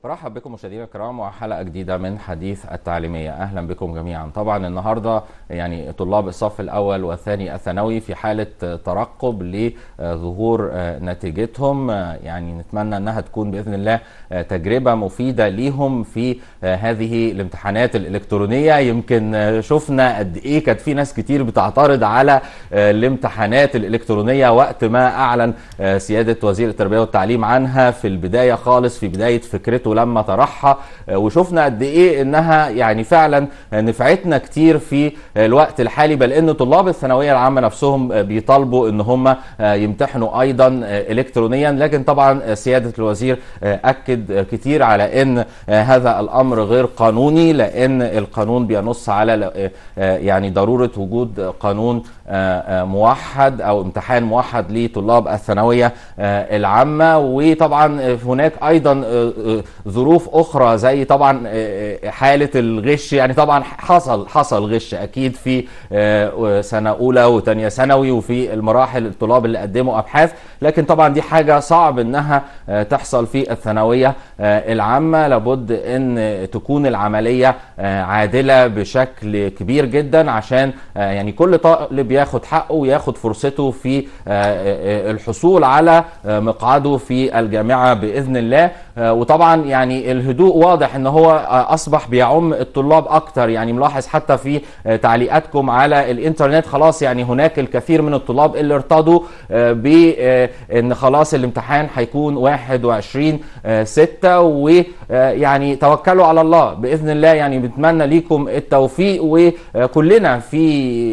برحب بكم مشاهدينا الكرام وحلقه جديده من حديث التعليميه اهلا بكم جميعا طبعا النهارده يعني طلاب الصف الاول والثاني الثانوي في حاله ترقب لظهور نتيجتهم يعني نتمنى انها تكون باذن الله تجربه مفيده ليهم في هذه الامتحانات الالكترونيه يمكن شفنا قد ايه كانت في ناس كتير بتعترض على الامتحانات الالكترونيه وقت ما اعلن سياده وزير التربيه والتعليم عنها في البدايه خالص في بدايه فكرته لما طرحها وشفنا قد ايه انها يعني فعلا نفعتنا كتير في الوقت الحالي بل ان طلاب الثانويه العامه نفسهم بيطالبوا ان هم يمتحنوا ايضا الكترونيا لكن طبعا سياده الوزير اكد كتير على ان هذا الامر غير قانوني لان القانون بينص على يعني ضروره وجود قانون موحد او امتحان موحد لطلاب الثانويه العامه وطبعا هناك ايضا ظروف اخرى زي طبعا حاله الغش يعني طبعا حصل حصل غش اكيد في سنه اولى وثانيه ثانوي وفي المراحل الطلاب اللي قدموا ابحاث لكن طبعا دي حاجه صعب انها تحصل في الثانويه العامه لابد ان تكون العمليه عادله بشكل كبير جدا عشان يعني كل طالب ياخد حقه وياخد فرصته في الحصول على مقعده في الجامعه باذن الله وطبعا يعني الهدوء واضح ان هو اصبح بيعم الطلاب اكتر يعني ملاحظ حتى في تعليقاتكم على الانترنت خلاص يعني هناك الكثير من الطلاب اللي ارتضوا بان خلاص الامتحان هيكون 21 6 ويعني توكلوا على الله باذن الله يعني بنتمنى ليكم التوفيق وكلنا في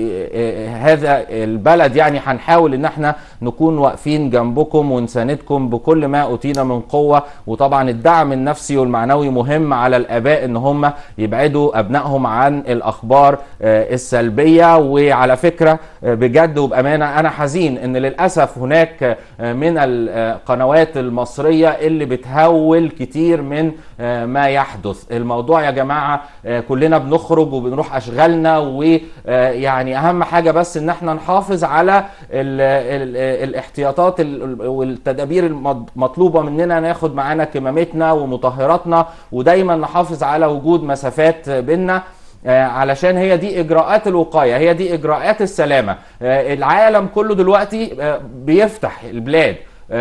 هذا البلد يعني هنحاول ان احنا نكون واقفين جنبكم ونساندكم بكل ما اوتينا من قوه وطبعا الدعم النفسي والمعنوي مهم على الاباء ان هم يبعدوا ابنائهم عن الاخبار السلبيه وعلى فكره بجد وبامانه انا حزين ان للاسف هناك من القنوات المصريه اللي بتهول كتير من ما يحدث الموضوع يا جماعه كلنا بنخرج وبنروح اشغالنا ويعني اهم حاجه بس ان احنا نحافظ على ال ال الاحتياطات والتدابير المطلوبه مننا ناخد معانا كمامتنا ومطهراتنا ودايما نحافظ على وجود مسافات بيننا علشان هي دي اجراءات الوقايه هي دي اجراءات السلامه العالم كله دلوقتي بيفتح البلاد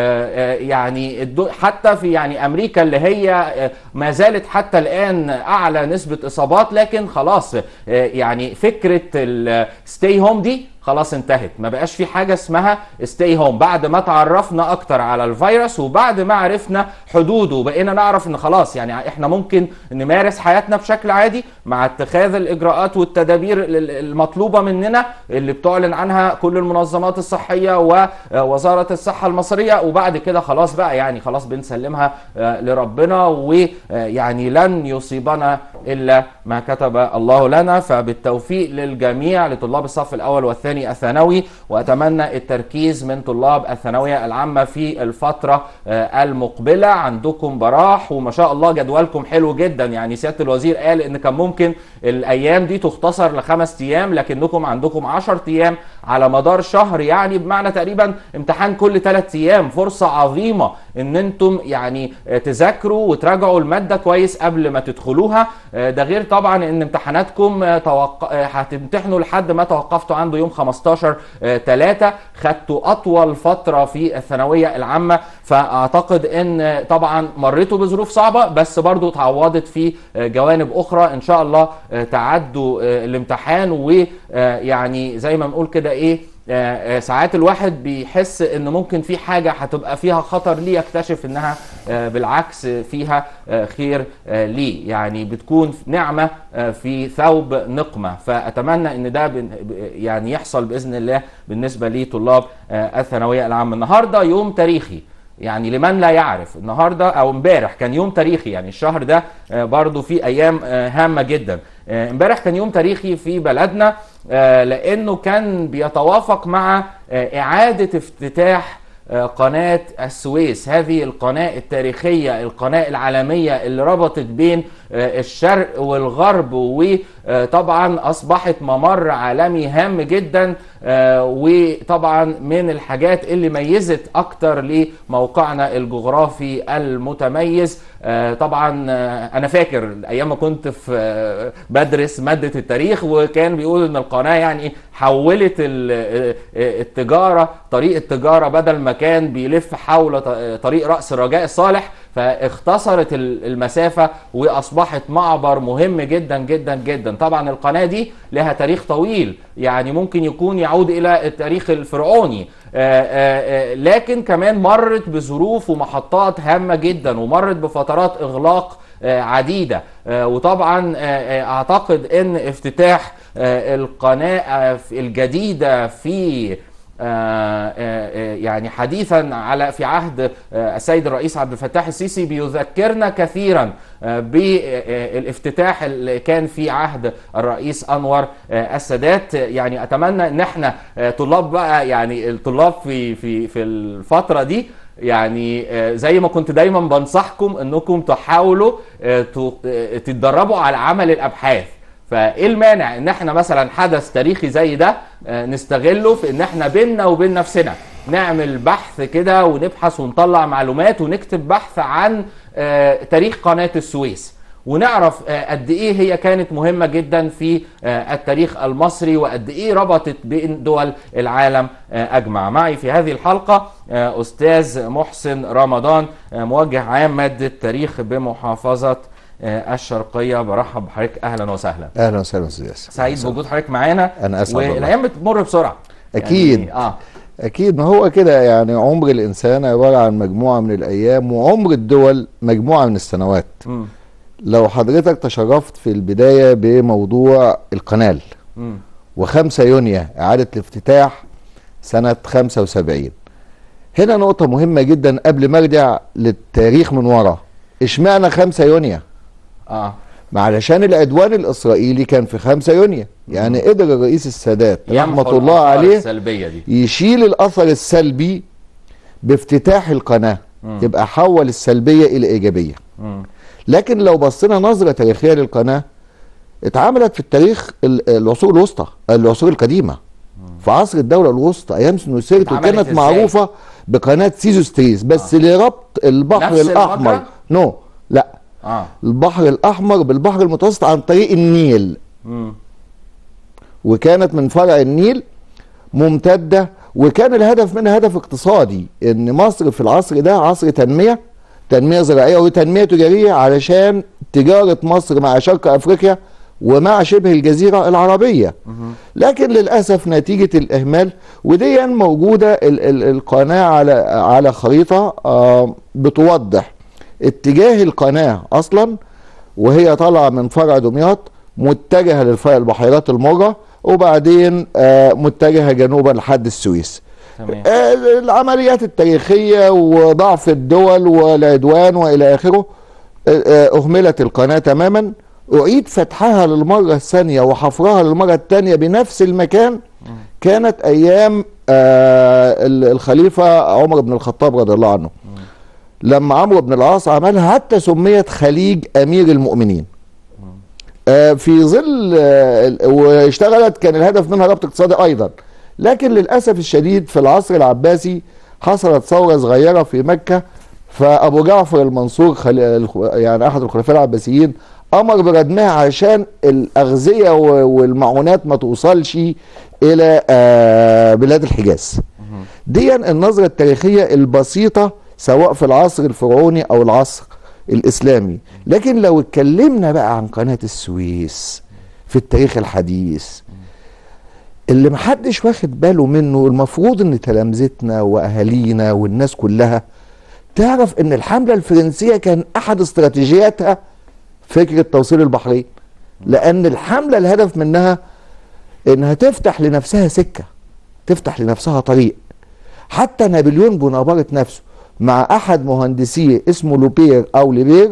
يعني حتى في يعني امريكا اللي هي ما زالت حتى الان اعلى نسبه اصابات لكن خلاص يعني فكره الستي هوم دي خلاص انتهت ما بقاش في حاجه اسمها ستي هوم بعد ما تعرفنا اكتر على الفيروس وبعد ما عرفنا حدوده بقينا نعرف ان خلاص يعني احنا ممكن نمارس حياتنا بشكل عادي مع اتخاذ الاجراءات والتدابير المطلوبه مننا اللي بتعلن عنها كل المنظمات الصحيه ووزاره الصحه المصريه وبعد كده خلاص بقى يعني خلاص بنسلمها لربنا ويعني لن يصيبنا الا ما كتب الله لنا فبالتوفيق للجميع لطلاب الصف الاول والثاني الثانوي واتمنى التركيز من طلاب الثانويه العامه في الفتره المقبله عندكم براح وما شاء الله جدولكم حلو جدا يعني سياده الوزير قال ان كان ممكن الايام دي تختصر لخمس ايام لكنكم عندكم 10 ايام على مدار شهر يعني بمعنى تقريبا امتحان كل ثلاث ايام فرصه عظيمه ان انتم يعني تذاكروا وتراجعوا الماده كويس قبل ما تدخلوها ده غير طبعا ان امتحاناتكم توق... هتمتحنوا لحد ما توقفتوا عنده يوم 15 3 خدتوا اطول فتره في الثانويه العامه فاعتقد ان طبعا مريتوا بظروف صعبه بس برضو تعوضت في جوانب اخرى ان شاء الله تعدوا الامتحان ويعني زي ما بنقول كده ايه ساعات الواحد بيحس ان ممكن في حاجه هتبقى فيها خطر ليه يكتشف انها بالعكس فيها خير ليه يعني بتكون نعمه في ثوب نقمه فاتمنى ان ده يعني يحصل باذن الله بالنسبه لطلاب الثانويه العامه النهارده يوم تاريخي يعني لمن لا يعرف النهارده او امبارح كان يوم تاريخي يعني الشهر ده برضو في ايام هامه جدا امبارح كان يوم تاريخي في بلدنا لانه كان بيتوافق مع اعاده افتتاح قناة السويس هذه القناة التاريخية القناة العالمية اللي ربطت بين الشرق والغرب وطبعا أصبحت ممر عالمي هام جدا آه، وطبعا من الحاجات اللي ميزت اكتر لموقعنا الجغرافي المتميز آه، طبعا آه، انا فاكر ايام ما كنت في آه، بدرس ماده التاريخ وكان بيقول ان القناه يعني حولت ال- آه، آه، التجاره طريق التجاره بدل ما كان بيلف حول ط- آه، طريق راس الرجاء الصالح فاختصرت ال- المسافه واصبحت معبر مهم جدا جدا جدا طبعا القناه دي لها تاريخ طويل يعني ممكن يكون يعود الى التاريخ الفرعوني آه، آه، آه، لكن كمان مرت بظروف ومحطات هامه جدا ومرت بفترات اغلاق آه، عديده آه، وطبعا آه، آه، اعتقد ان افتتاح آه، القناه آه، في- الجديده في آه، آه، آه، يعني حديثا على في عهد آه، السيد الرئيس عبد الفتاح السيسي بيذكرنا كثيرا آه، بالافتتاح اللي كان في عهد الرئيس انور آه، السادات يعني اتمنى ان احنا آه، طلاب بقى يعني الطلاب في في في الفتره دي يعني آه، زي ما كنت دايما بنصحكم انكم تحاولوا آه، ت- آه، تتدربوا على عمل الابحاث فايه المانع ان احنا مثلا حدث تاريخي زي ده آه، نستغله في ان احنا بيننا وبين نفسنا نعمل بحث كده ونبحث ونطلع معلومات ونكتب بحث عن آه، تاريخ قناة السويس ونعرف آه، قد ايه هي كانت مهمة جدا في آه، التاريخ المصري وقد ايه ربطت بين دول العالم آه، اجمع معي في هذه الحلقة آه، استاذ محسن رمضان آه، موجه عام مادة تاريخ بمحافظة آه، الشرقية برحب بحضرتك اهلا وسهلا اهلا وسهلا استاذ ياسر سعيد بوجود حضرتك معانا أنا أسعد والله. والايام بتمر بسرعه أكيد. يعني اه اكيد ما هو كده يعني عمر الانسان عباره عن مجموعه من الايام وعمر الدول مجموعه من السنوات مم. لو حضرتك تشرفت في البدايه بموضوع القنال مم. و5 يونيو اعاده الافتتاح سنه 75 هنا نقطه مهمه جدا قبل ما ارجع للتاريخ من ورا اشمعنى 5 يونيو اه ما علشان العدوان الاسرائيلي كان في 5 يونيو يعني قدر الرئيس السادات يمحو رحمه الله الآثار عليه السلبيه دي يشيل الاثر السلبي بافتتاح القناه مم. يبقى حول السلبيه الى ايجابيه مم. لكن لو بصينا نظره تاريخيه للقناه اتعملت في التاريخ ال- العصور الوسطى العصور القديمه في عصر الدوله الوسطى ايام سنوسرت اتعملت وكانت ازاي؟ معروفه بقناه سيزوستريس بس لربط البحر نفس الاحمر المجرى؟ نو لا اه البحر الاحمر بالبحر المتوسط عن طريق النيل مم. وكانت من فرع النيل ممتدة وكان الهدف منها هدف اقتصادي ان مصر في العصر ده عصر تنمية تنمية زراعية وتنمية تجارية علشان تجارة مصر مع شرق افريقيا ومع شبه الجزيرة العربية لكن للأسف نتيجة الإهمال ودي موجودة ال ال القناة على على خريطة آه بتوضح اتجاه القناة أصلا وهي طالعة من فرع دمياط متجهة للفرع البحيرات المرة وبعدين آه متجهة جنوبا لحد السويس تمام آه، العمليات التاريخية وضعف الدول والعدوان وإلى آخره آه، آه، أهملت القناة تماما أعيد فتحها للمرة الثانية وحفرها للمرة الثانية بنفس المكان كانت أيام آه، ال- الخليفة عمر بن الخطاب رضي الله عنه لما عمرو بن العاص عملها حتى سميت خليج أمير المؤمنين آه، في ظل آه، ال- واشتغلت كان الهدف منها ربط اقتصادي ايضا لكن للاسف الشديد في العصر العباسي حصلت ثوره صغيره في مكه فابو جعفر المنصور خل... الخ- يعني احد الخلفاء العباسيين امر بردمها عشان الاغذيه و- والمعونات ما توصلش الى آه، بلاد الحجاز دي النظره التاريخيه البسيطه سواء في العصر الفرعوني او العصر الاسلامي لكن لو اتكلمنا بقى عن قناه السويس في التاريخ الحديث اللي محدش واخد باله منه المفروض ان تلامذتنا واهالينا والناس كلها تعرف ان الحمله الفرنسيه كان احد استراتيجياتها فكره توصيل البحرين لان الحمله الهدف منها انها تفتح لنفسها سكه تفتح لنفسها طريق حتى نابليون بونابرت نفسه مع احد مهندسيه اسمه لوبير او ليبير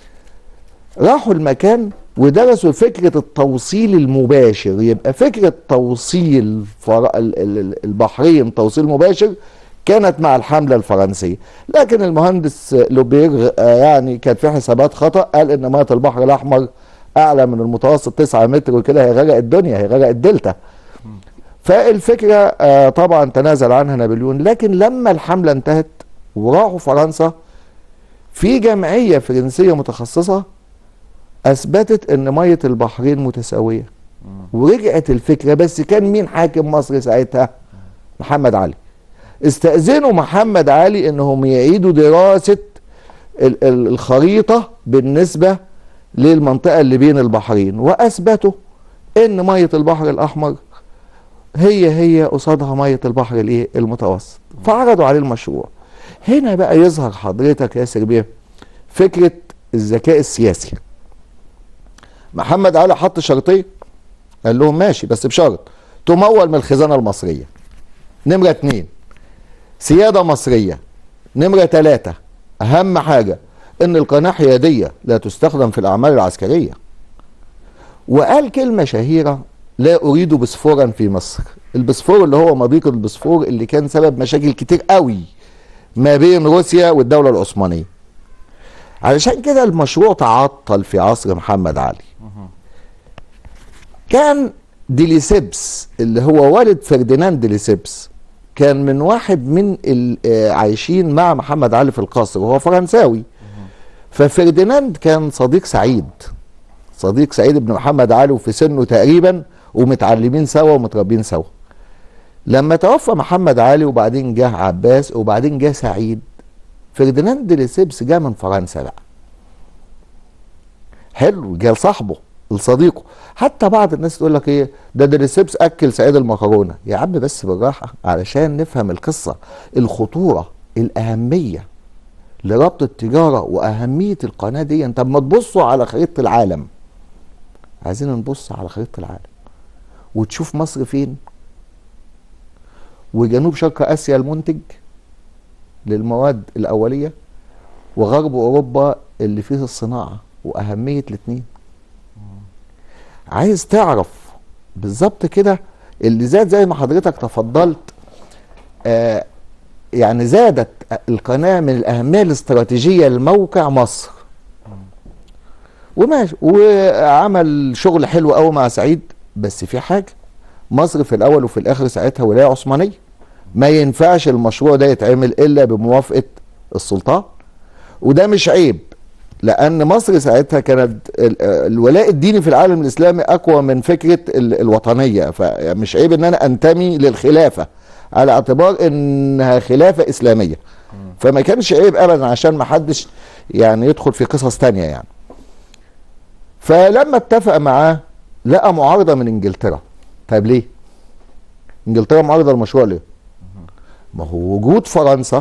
راحوا المكان ودرسوا فكرة التوصيل المباشر يبقى فكرة توصيل فر... ال- ال- ال- البحرين توصيل مباشر كانت مع الحملة الفرنسية لكن المهندس لوبير آه، يعني كان في حسابات خطأ قال ان مياه البحر الاحمر اعلى من المتوسط 9 متر وكده هيغرق الدنيا هيغرق الدلتا فالفكرة آه، طبعا تنازل عنها نابليون لكن لما الحملة انتهت وراحوا فرنسا في جمعية فرنسية متخصصة أثبتت إن مية البحرين متساوية ورجعت الفكرة بس كان مين حاكم مصر ساعتها؟ محمد علي استأذنوا محمد علي إنهم يعيدوا دراسة ال- ال- الخريطة بالنسبة للمنطقة اللي بين البحرين وأثبتوا إن مية البحر الأحمر هي هي قصادها ميه البحر الايه المتوسط فعرضوا عليه المشروع هنا بقى يظهر حضرتك يا سربيه فكره الذكاء السياسي محمد علي حط شرطين قال لهم ماشي بس بشرط تمول من الخزانه المصريه نمره اتنين سياده مصريه نمره ثلاثه اهم حاجه ان القناه حياديه لا تستخدم في الاعمال العسكريه وقال كلمة شهيرة لا أريد بسفورا في مصر البسفور اللي هو مضيق البسفور اللي كان سبب مشاكل كتير قوي ما بين روسيا والدولة العثمانية علشان كده المشروع تعطل في عصر محمد علي كان ديليسيبس اللي هو والد فرديناند ديليسيبس كان من واحد من ال- آه، عايشين مع محمد علي في القصر وهو فرنساوي ففرديناند كان صديق سعيد صديق سعيد بن محمد علي وفي سنه تقريبا ومتعلمين سوا ومتربين سوا لما توفى محمد علي وبعدين جه عباس وبعدين جه سعيد فرديناند لسيبس جه من فرنسا بقى حلو جه لصاحبه لصديقه حتى بعض الناس تقول لك ايه ده ديليسيبس اكل سعيد المكرونه يا عم بس بالراحه علشان نفهم القصه الخطوره الاهميه لربط التجاره واهميه القناه دي طب ما تبصوا على خريطه العالم عايزين نبص على خريطه العالم وتشوف مصر فين وجنوب شرق اسيا المنتج للمواد الاوليه وغرب اوروبا اللي فيه الصناعه واهميه الاثنين عايز تعرف بالظبط كده اللي زاد زي ما حضرتك تفضلت آه يعني زادت القناه من الاهميه الاستراتيجيه لموقع مصر وماشي وعمل شغل حلو قوي مع سعيد بس في حاجه مصر في الاول وفي الاخر ساعتها ولايه عثمانيه ما ينفعش المشروع ده يتعمل الا بموافقه السلطان وده مش عيب لان مصر ساعتها كانت ال- الولاء الديني في العالم الاسلامي اقوى من فكره ال- الوطنيه فمش عيب ان انا انتمي للخلافه على اعتبار انها خلافه اسلاميه فما كانش عيب ابدا عشان ما حدش يعني يدخل في قصص تانية يعني فلما اتفق معاه لقى معارضه من انجلترا طيب ليه انجلترا معارضه المشروع ليه ما هو وجود فرنسا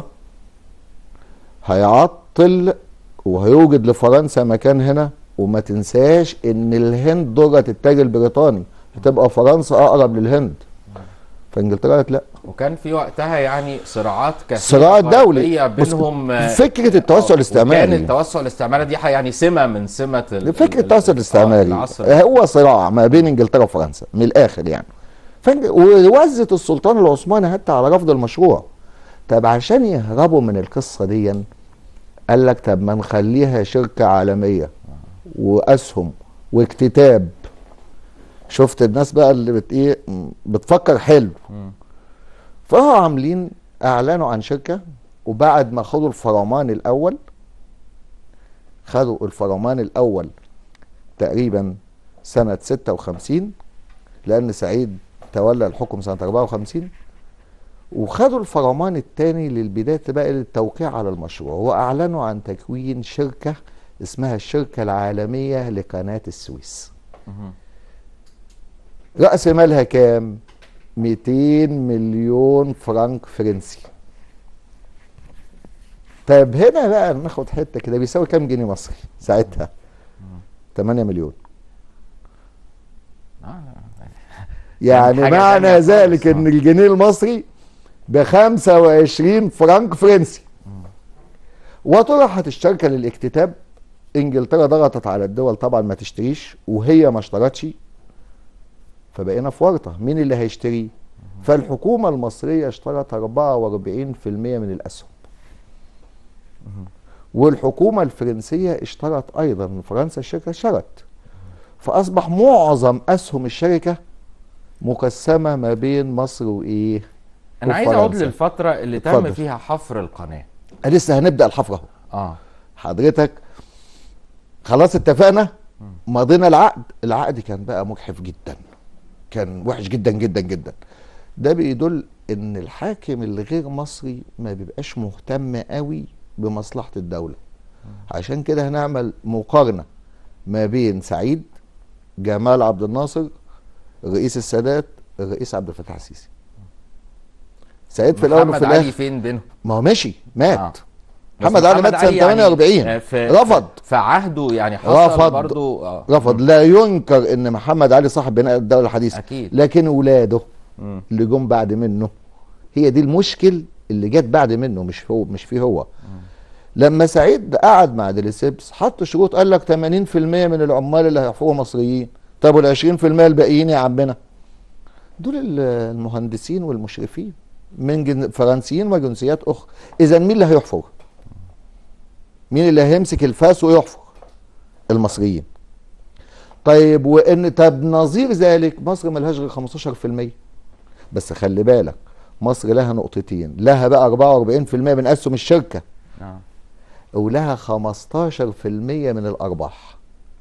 هيعطل وهيوجد لفرنسا مكان هنا وما تنساش ان الهند درة التاج البريطاني هتبقى فرنسا اقرب للهند فانجلترا قالت لا وكان في وقتها يعني صراعات كثيره صراع دولي. غربية بص، بينهم آه، فكرة التوسع آه، الاستعماري. وكان التوسع الاستعماري دي يعني سمه من سمه ال- فكرة ال- التوسع آه، الاستعماري العصر هو صراع ما بين انجلترا وفرنسا من الاخر يعني فانج- ووزت السلطان العثماني حتى على رفض المشروع طب عشان يهربوا من القصه دي قال لك طب ما نخليها شركه عالميه واسهم واكتتاب شفت الناس بقى اللي بت ايه م- بتفكر حلو فهو عاملين اعلنوا عن شركه وبعد ما خدوا الفرمان الاول خدوا الفرمان الاول تقريبا سنة 56 لأن سعيد تولى الحكم سنة 54 وخدوا الفرمان الثاني للبداية بقى للتوقيع على المشروع وأعلنوا عن تكوين شركة اسمها الشركة العالمية لقناة السويس رأس مالها كام؟ 200 مليون فرنك فرنسي طيب هنا بقى ناخد حته كده بيساوي كام جنيه مصري ساعتها 8 مليون آه، يعني حاجة معنى تانية ذلك خالص، ان آه. الجنيه المصري ب 25 فرنك فرنسي وطرحت الشركه للاكتتاب انجلترا ضغطت على الدول طبعا ما تشتريش وهي ما اشترتش فبقينا في ورطه مين اللي هيشتري فالحكومه المصريه اشترت 44% من الاسهم والحكومه الفرنسيه اشترت ايضا من فرنسا الشركه اشترت فاصبح معظم اسهم الشركه مقسمه ما بين مصر وايه انا عايز اعود وفرنسا. للفتره اللي تم اتفضل. فيها حفر القناه لسه هنبدا الحفر اهو اه حضرتك خلاص اتفقنا مضينا العقد العقد كان بقى مجحف جدا كان وحش جدا جدا جدا ده بيدل ان الحاكم الغير مصري ما بيبقاش مهتم قوي بمصلحة الدولة عشان كده هنعمل مقارنة ما بين سعيد جمال عبد الناصر رئيس السادات الرئيس عبد الفتاح السيسي سعيد في الاول محمد وفي علي الاخر فين بينهم ما هو مشي مات آه. بس محمد علي مات سنة يعني 48 في رفض في عهده يعني حصل رفض. برضو آه. رفض لا ينكر ان محمد علي صاحب بناء الدوله الحديثه أكيد. لكن ولاده مم. اللي جم بعد منه هي دي المشكل اللي جت بعد منه مش هو مش فيه هو لما سعيد قعد مع ديليسيبس حط شروط قال لك 80% من العمال اللي هيحفروا مصريين طب وال 20% الباقيين يا عمنا دول ال- المهندسين والمشرفين من جن... فرنسيين وجنسيات اخرى اذا مين اللي هيحفر مين اللي هيمسك الفاس ويحفر المصريين طيب وان طب نظير ذلك مصر ملهاش غير 15% بس خلي بالك مصر لها نقطتين لها بقى 44% من اسهم الشركه آه. ولها 15% من الارباح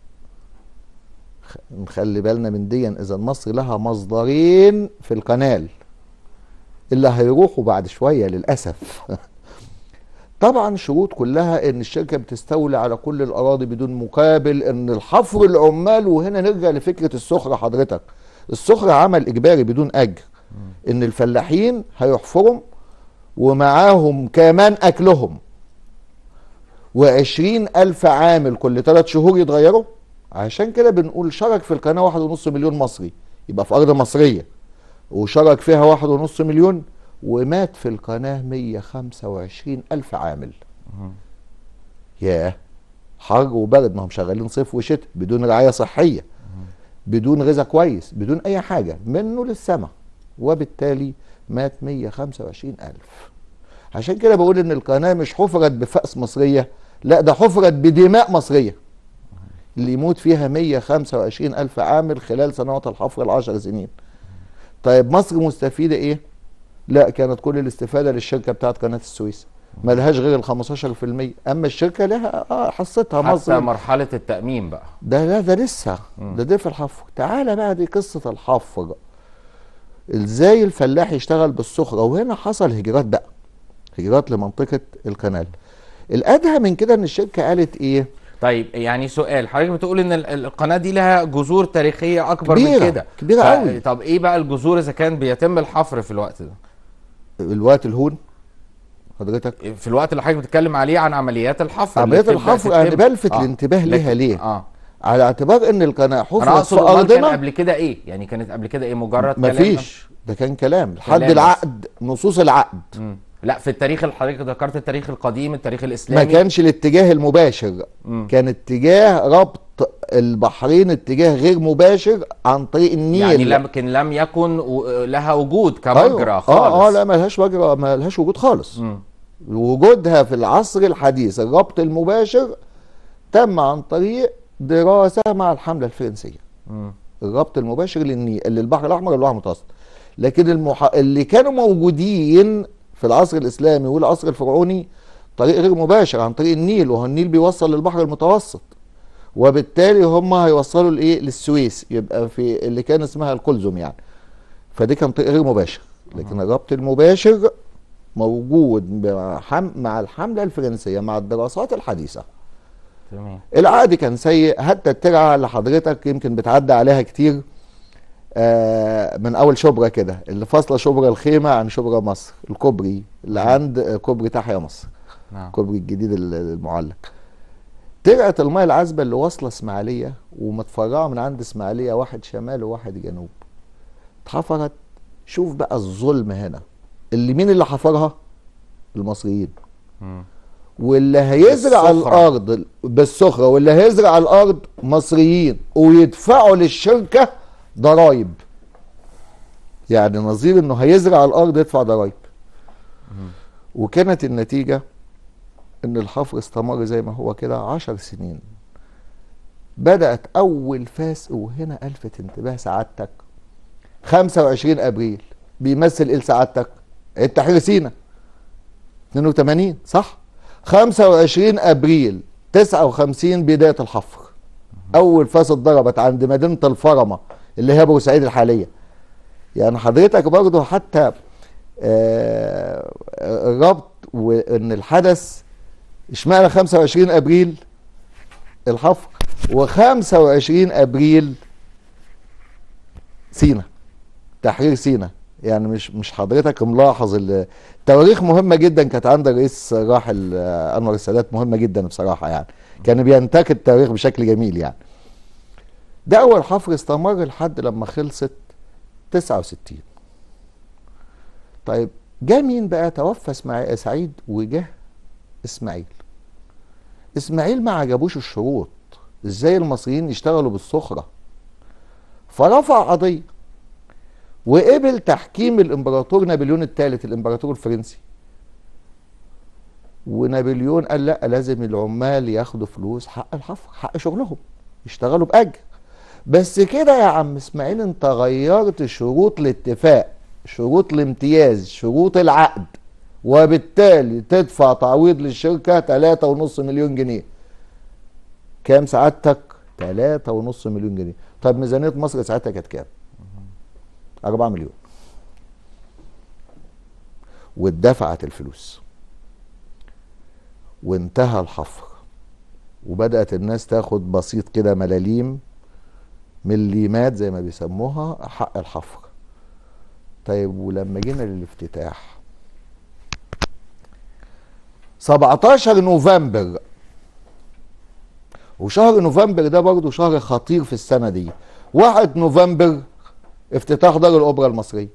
خ- نخلي بالنا من دي اذا مصر لها مصدرين في القنال اللي هيروحوا بعد شويه للاسف طبعا شروط كلها ان الشركه بتستولي على كل الاراضي بدون مقابل ان الحفر العمال وهنا نرجع لفكره السخره حضرتك السخره عمل اجباري بدون اجر ان الفلاحين هيحفروا ومعاهم كمان اكلهم وعشرين ألف عامل كل ثلاث شهور يتغيروا عشان كده بنقول شارك في القناة واحد ونص مليون مصري يبقى في أرض مصرية وشارك فيها واحد ونص مليون ومات في القناة مية خمسة وعشرين ألف عامل ياه حر وبرد ما هم شغالين صيف وشتاء بدون رعاية صحية بدون غذاء كويس بدون أي حاجة منه للسماء وبالتالي مات 125 ألف عشان كده بقول إن القناة مش حفرت بفأس مصرية لا ده حفرت بدماء مصرية اللي يموت فيها 125 ألف عامل خلال سنوات الحفر العشر سنين طيب مصر مستفيدة إيه؟ لا كانت كل الاستفادة للشركة بتاعت قناة السويس ملهاش غير ال 15% أما الشركة لها آه حصتها حتى مصر مرحله التامين بقى ده لا ده لسه ده ده في الحفر تعالى بقى دي قصة الحفر ازاي الفلاح يشتغل بالسخرة وهنا حصل هجرات بقى هجرات لمنطقة القنال الأدهى من كده إن الشركة قالت إيه طيب يعني سؤال حضرتك بتقول ان ال- القناه دي لها جذور تاريخيه اكبر من كبيرة، كده كبيرة ف- قوي. طب ايه بقى الجذور اذا كان بيتم الحفر في الوقت ده الوقت الهون حضرتك في الوقت اللي حضرتك بتتكلم عليه عن عمليات الحفر اللي عمليات بتبدأ الحفر أنا تتم. بلفت الانتباه ليها لكن- ليه؟ اه على اعتبار إن القناة انا حفرت في اقصد أمال كان أرضنا قبل كده ايه يعني كانت قبل كده ايه مجرد كلام مفيش ده كان كلام لحد كلام بس. العقد نصوص العقد مم. لا في التاريخ اللي حضرتك ذكرت التاريخ القديم التاريخ ما الاسلامي كانش الاتجاه المباشر مم. كان اتجاه ربط البحرين اتجاه غير مباشر عن طريق النيل يعني لكن لم يكن و- لها وجود أيوة. كمجرى خالص اه اه لا ملهاش مجرى ملهاش وجود خالص مم. وجودها في العصر الحديث الربط المباشر تم عن طريق دراسة مع الحملة الفرنسية مم. الربط المباشر للنيل للبحر الأحمر والبحر المتوسط لكن المح... اللي كانوا موجودين في العصر الإسلامي والعصر الفرعوني طريق غير مباشر عن طريق النيل وهو النيل بيوصل للبحر المتوسط وبالتالي هم هيوصلوا لايه للسويس يبقى في اللي كان اسمها القلزم يعني فدي كان طريق غير مباشر لكن الربط المباشر موجود مع, حم... مع الحملة الفرنسية مع الدراسات الحديثة تمام العقد كان سيء حتى الترعه اللي حضرتك يمكن بتعدي عليها كتير آه، من اول شبرا كده اللي فاصله شبرا الخيمه عن شبرا مصر الكوبري اللي عند آه، كوبري تحيا مصر نعم الكوبري الجديد ال- المعلق ترعه الميه العذبه اللي واصله اسماعيليه ومتفرعه من عند اسماعيليه واحد شمال وواحد جنوب اتحفرت شوف بقى الظلم هنا اللي مين اللي حفرها المصريين مم. واللي هيزرع بالسخرة. الارض بالسخره واللي هيزرع الارض مصريين ويدفعوا للشركه ضرايب يعني نظير انه هيزرع الارض يدفع ضرايب وكانت النتيجه ان الحفر استمر زي ما هو كده عشر سنين بدات اول فاس وهنا الفت انتباه سعادتك 25 ابريل بيمثل ايه لسعادتك عيد تحرير سينا 82 صح 25 ابريل 59 بدايه الحفر اول فاس اتضربت عند مدينه الفرمه اللي هي بورسعيد الحاليه يعني حضرتك برضه حتى آه، الربط وان الحدث اشمعنى 25 ابريل الحفر و25 ابريل سينا تحرير سينا يعني مش مش حضرتك ملاحظ ال- تواريخ مهمه جدا كانت عند الرئيس الراحل آه، انور السادات مهمه جدا بصراحه يعني كان بينتقد التاريخ بشكل جميل يعني ده اول حفر استمر لحد لما خلصت 69 طيب جه مين بقى توفى اسماعيل سعيد وجه اسماعيل اسماعيل ما عجبوش الشروط ازاي المصريين يشتغلوا بالسخره فرفع قضيه وقبل تحكيم الامبراطور نابليون الثالث الامبراطور الفرنسي ونابليون قال لا لازم العمال ياخدوا فلوس حق الحفر حق شغلهم يشتغلوا باجر بس كده يا عم اسماعيل انت غيرت شروط الاتفاق شروط الامتياز شروط العقد وبالتالي تدفع تعويض للشركة تلاتة ونص مليون جنيه كام سعادتك؟ تلاتة ونص مليون جنيه طب ميزانية مصر ساعتها كانت كام؟ أربعة مليون واتدفعت الفلوس وانتهى الحفر وبدأت الناس تاخد بسيط كده ملاليم مليمات زي ما بيسموها حق الحفر طيب ولما جينا للافتتاح 17 نوفمبر وشهر نوفمبر ده برضو شهر خطير في السنة دي 1 نوفمبر افتتاح دار الأوبرا المصرية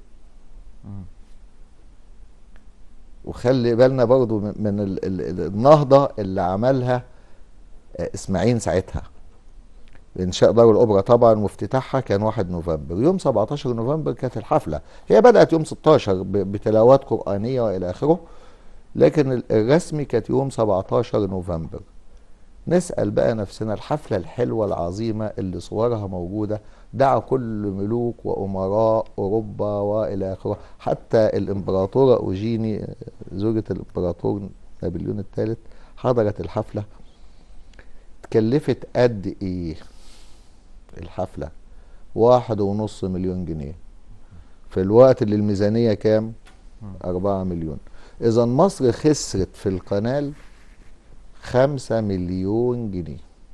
وخلي بالنا برضو من من ال- ال- ال- النهضة اللي عملها آه، إسماعيل ساعتها انشاء دار الاوبرا طبعا وافتتاحها كان 1 نوفمبر يوم 17 نوفمبر كانت الحفله هي بدات يوم 16 ب- بتلاوات قرانيه والى اخره لكن ال- الرسمي كانت يوم 17 نوفمبر نسال بقى نفسنا الحفله الحلوه العظيمه اللي صورها موجوده دعا كل ملوك وامراء اوروبا والى اخره حتى الامبراطوره اوجيني زوجة الامبراطور نابليون الثالث حضرت الحفله اتكلفت قد ايه الحفلة واحد ونص مليون جنيه في الوقت اللي الميزانية كام أربعة مليون إذا مصر خسرت في القنال خمسة مليون جنيه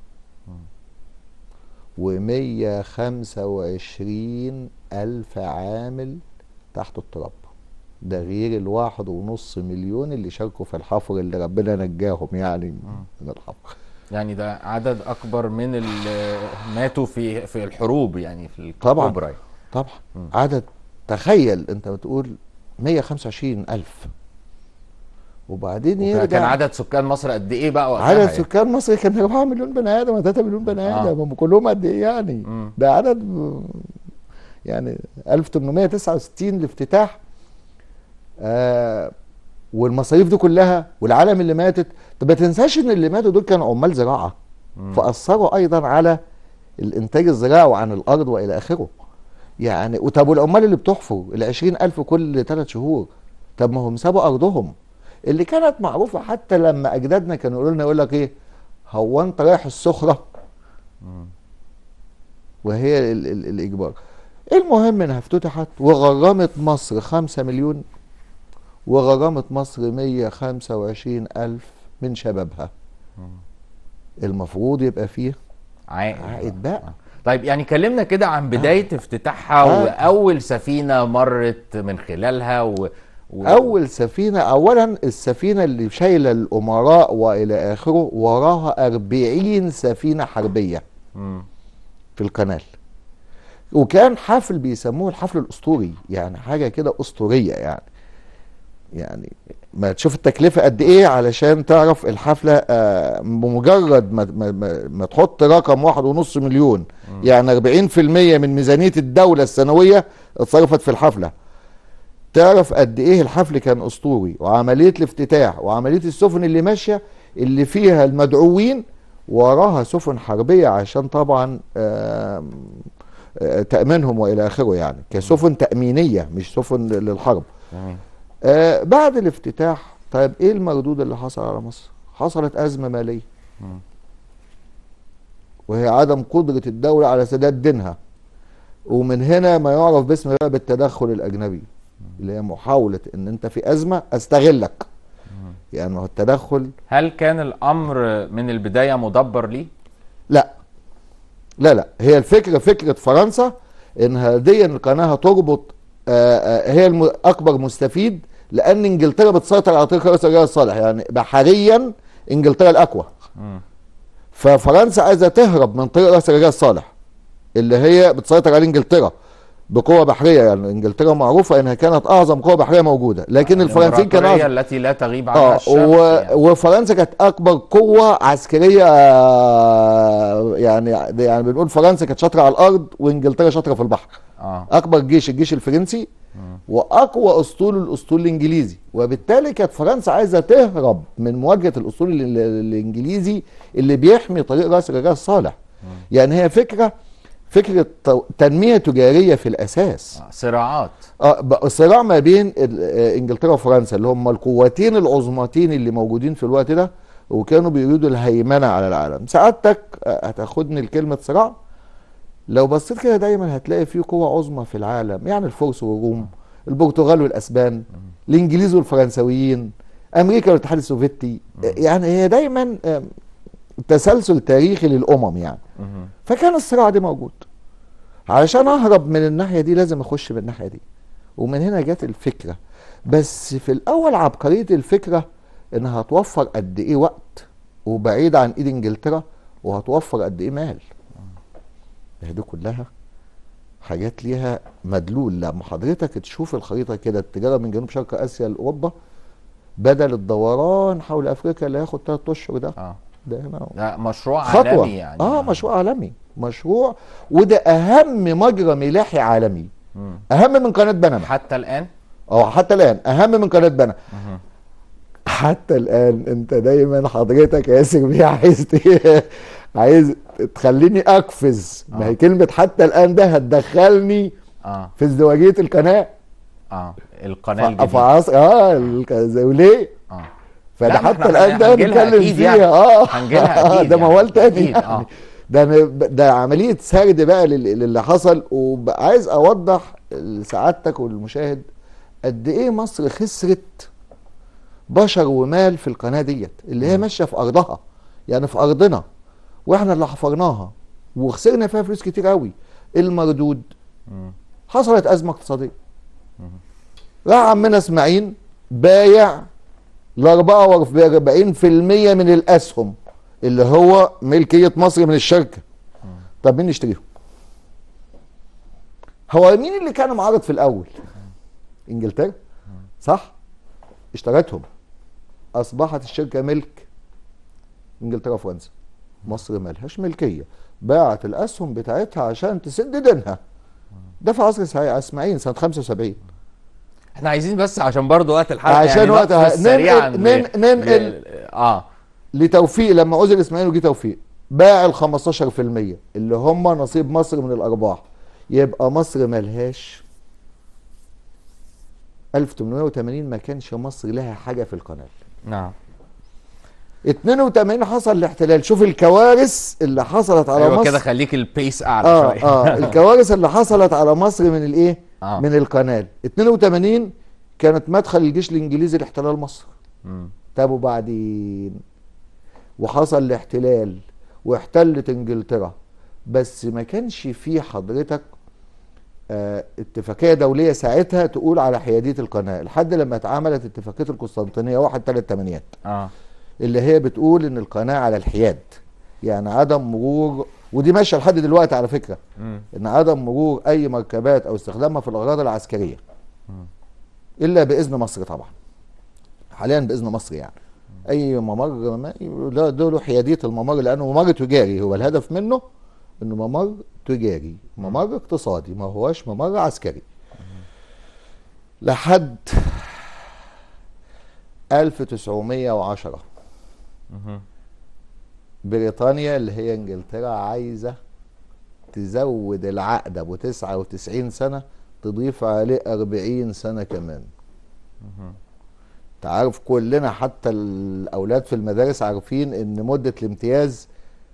ومية خمسة وعشرين ألف عامل تحت التراب ده غير الواحد ونص مليون اللي شاركوا في الحفر اللي ربنا نجاهم يعني من الحفر يعني ده عدد اكبر من اللي ماتوا في في الحروب يعني في طبعاً. الكبرى طبعا عدد تخيل انت بتقول 125 الف وبعدين وكان- يرجع كان عدد سكان مصر قد ايه بقى وقتها عدد يعني؟ سكان مصر كان 4 مليون بني ادم ولا 3 مليون بني آه. ادم هم كلهم قد ايه يعني مم. ده عدد ب- يعني 1869 الافتتاح آه والمصاريف دي كلها والعالم اللي ماتت طب ما تنساش ان اللي ماتوا دول كانوا عمال زراعه فاثروا ايضا على الانتاج الزراعي وعن الارض والى اخره يعني وطب والعمال اللي بتحفر ال 20000 كل ثلاث شهور طب ما هم سابوا ارضهم اللي كانت معروفه حتى لما اجدادنا كانوا يقولوا لنا يقول لك ايه هو انت رايح السخره وهي ال ال الاجبار المهم انها افتتحت وغرمت مصر 5 مليون وغرمت مصر 125 الف من شبابها المفروض يبقى فيه عائد عائد بقى طيب يعني كلمنا كده عن بداية افتتاحها آه. وأول سفينة مرت من خلالها و... و... اول سفينه اولا السفينه اللي شايله الامراء والى اخره وراها 40 سفينه حربيه مم. في القناه وكان حفل بيسموه الحفل الاسطوري يعني حاجه كده اسطوريه يعني يعني ما تشوف التكلفه قد ايه علشان تعرف الحفله آه، بمجرد ما, ما, ما, ما تحط رقم واحد ونص مليون يعني 40% من ميزانيه الدوله السنويه اتصرفت في الحفله تعرف قد ايه الحفل كان اسطوري وعمليه الافتتاح وعمليه السفن اللي ماشيه اللي فيها المدعوين وراها سفن حربيه عشان طبعا آم، آه، تامينهم والى اخره يعني كسفن تامينيه مش سفن للحرب جميل آه بعد الافتتاح طيب ايه المردود اللي حصل على مصر حصلت ازمه ماليه مم. وهي عدم قدره الدوله على سداد دينها ومن هنا ما يعرف باسم بقى بالتدخل الاجنبي اللي هي محاوله ان انت في ازمه استغلك يعني ما هو التدخل هل كان الامر من البدايه مدبر ليه؟ لا لا لا هي الفكره فكره فرنسا ان هذه القناه تربط آه، آه، هي الم- اكبر مستفيد لان انجلترا بتسيطر على طريق راس الرجال الصالح يعني بحريا انجلترا الاقوى مم. ففرنسا عايزه تهرب من طريق راس الرجال الصالح اللي هي بتسيطر عليه انجلترا بقوه بحريه يعني انجلترا معروفه انها كانت اعظم قوه بحريه موجوده لكن الفرنسيين كانوا الإمبراطورية أعظم. التي لا تغيب عنها اه الشمس و... يعني. وفرنسا كانت اكبر قوه عسكريه آه، يعني يعني بنقول فرنسا كانت شاطره على الارض وانجلترا شاطره في البحر اه اكبر جيش الجيش الفرنسي واقوى اسطول الاسطول الانجليزي وبالتالي كانت فرنسا عايزه تهرب من مواجهه الاسطول ال- ال- الانجليزي اللي بيحمي طريق راس الرجال الصالح يعني هي فكره فكره تو- تنميه تجاريه في الاساس آه، صراعات اه بقى صراع ما بين ال- آه، انجلترا وفرنسا اللي هم القوتين العظمتين اللي موجودين في الوقت ده وكانوا بيريدوا الهيمنه على العالم سعادتك آه، هتاخدني لكلمه صراع لو بصيت كده دايما هتلاقي في قوة عظمى في العالم يعني الفرس والروم البرتغال والاسبان الانجليز والفرنسويين امريكا والاتحاد السوفيتي آه، يعني هي دايما آه، تسلسل تاريخي للامم يعني مهم. فكان الصراع ده موجود علشان اهرب من الناحيه دي لازم اخش من الناحيه دي ومن هنا جت الفكره بس في الاول عبقريه الفكره انها هتوفر قد ايه وقت وبعيد عن ايد انجلترا وهتوفر قد ايه مال هي دي كلها حاجات ليها مدلول لما حضرتك تشوف الخريطه كده التجاره من جنوب شرق اسيا لاوروبا بدل الدوران حول افريقيا اللي هياخد ثلاث اشهر ده اه ده هنا ده مشروع خطوة عالمي يعني اه مشروع عالمي مشروع وده اهم مجرى ملاحي عالمي مم. اهم من قناه بنما حتى الان او حتى الان اهم من قناه بنما مهم. حتى الان انت دايما حضرتك يا ياسر بيه عايز ت- عايز تخليني اقفز ما آه. هي كلمه حتى الان ده هتدخلني اه في ازدواجيه القناه اه القناه ف- الجديده فعص اه الك- وليه اه فده لا، ما حتى احنا الان ده هنجيلها بنتكلم أكيد فيها يعني. اه هنجيلها آه، أكيد ده يعني. موال تاني أكيد، يعني آه. ده أنا- ده عمليه سرد بقى لل- للي حصل وعايز اوضح لسعادتك والمشاهد قد ايه مصر خسرت بشر ومال في القناه ديت اللي هي ماشيه في ارضها يعني في ارضنا واحنا اللي حفرناها وخسرنا فيها فلوس كتير قوي المردود مم. حصلت ازمه اقتصاديه راح عمنا اسماعيل بايع ل 44% من الاسهم اللي هو ملكيه مصر من الشركه طب مين يشتريهم؟ هو مين اللي كان معارض في الاول؟ انجلترا صح؟ اشترتهم اصبحت الشركه ملك انجلترا وفرنسا مصر مالهاش ملكيه باعت الاسهم بتاعتها عشان تسد دينها ده في عصر سعي- اسماعيل سنه 75 احنا عايزين بس عشان برضو وقت الحلقه عشان يعني وقت- نقفز ننقل- سريعاً نن- ل- ننقل. ل- اه لتوفيق لما عزل اسماعيل وجي توفيق باع ال 15% اللي هم نصيب مصر من الارباح يبقى مصر ملهاش 1880 ما كانش مصر لها حاجه في القناه نعم 82 حصل الاحتلال شوف الكوارث اللي حصلت على ايوه مصر كده خليك البيس اعلى اه شويه اه الكوارث اللي حصلت على مصر من الايه آه. من القناه 82 كانت مدخل الجيش الانجليزي لاحتلال مصر مم. طب وبعدين وحصل الاحتلال واحتلت انجلترا بس ما كانش في حضرتك آه اتفاقيه دوليه ساعتها تقول على حياديه القناه لحد لما اتعملت اتفاقيه القسطنطينيه 1 3 8 اه اللي هي بتقول ان القناه على الحياد يعني عدم مرور ودي ماشيه لحد دلوقتي على فكره مم. ان عدم مرور اي مركبات او استخدامها في الاغراض العسكريه الا باذن مصر طبعا حاليا باذن مصر يعني اي ممر ما ده ده له حياديه الممر لانه ممر تجاري هو الهدف منه انه ممر تجاري ممر اقتصادي ما هوش ممر عسكري لحد 1910 مهم. بريطانيا اللي هي انجلترا عايزه تزود العقد ابو 99 سنه تضيف عليه 40 سنه كمان انت عارف كلنا حتى الاولاد في المدارس عارفين ان مده الامتياز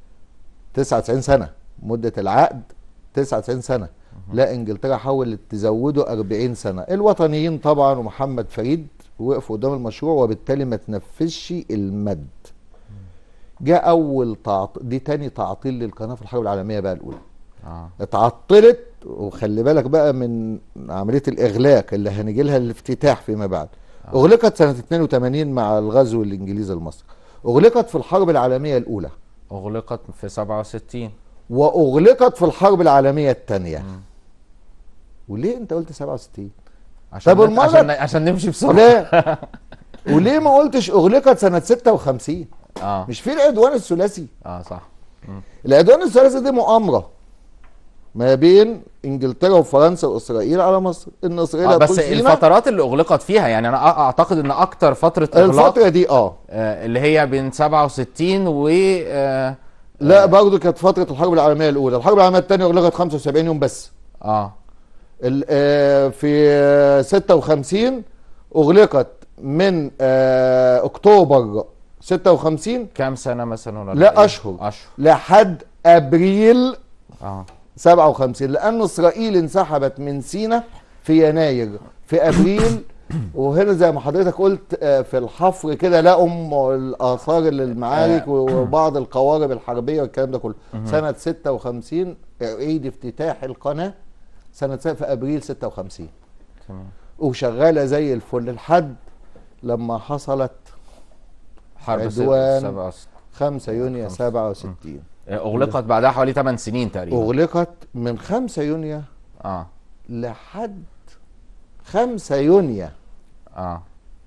99 سنه مده العقد 99 سنه لا انجلترا حاولت تزوده 40 سنه الوطنيين طبعا ومحمد فريد وقفوا قدام المشروع وبالتالي ما تنفذش المد جاء اول تعطيل دي تاني تعطيل للقناه في الحرب العالميه بقى الاولى اه اتعطلت وخلي بالك بقى من عمليه الاغلاق اللي هنجي لها الافتتاح فيما بعد اغلقت سنه 82 مع الغزو الانجليزي لمصر اغلقت في الحرب العالميه الاولى اغلقت في 67 واغلقت في الحرب العالميه الثانيه وليه انت قلت 67 عشان طب نت- المرة- عشان عشان نمشي بسرعه ليه وليه ما قلتش اغلقت سنه 56 اه مش في العدوان الثلاثي اه صح العدوان الثلاثي دي مؤامره ما بين انجلترا وفرنسا واسرائيل على مصر ان اسرائيل آه هتكون بس سينا. الفترات اللي اغلقت فيها يعني انا أ- اعتقد ان اكتر فتره اغلاق الفتره دي اه آه اللي هي بين 67 و اه, لا برضه كانت فتره الحرب العالميه الاولى الحرب العالميه الثانيه اغلقت 75 يوم بس آه. ال- آه، في آه، 56 اغلقت من آه، اكتوبر 56 كام سنه مثلا ولا لا إيه؟ أشهر. اشهر لحد ابريل اه 57 لان اسرائيل انسحبت من سينا في يناير في ابريل وهنا زي ما حضرتك قلت آه، في الحفر كده لقوا الاثار المعارك وبعض القوارب الحربيه والكلام ده كله سنه 56 عيد افتتاح القناه سنه س- في ابريل 56 تمام وشغاله زي الفل لحد لما حصلت حرب عدوان. 67 5 يونيو خمسة. 67 اغلقت بعدها حوالي 8 سنين تقريبا اغلقت من 5 يونيو اه لحد 5 يونيو اه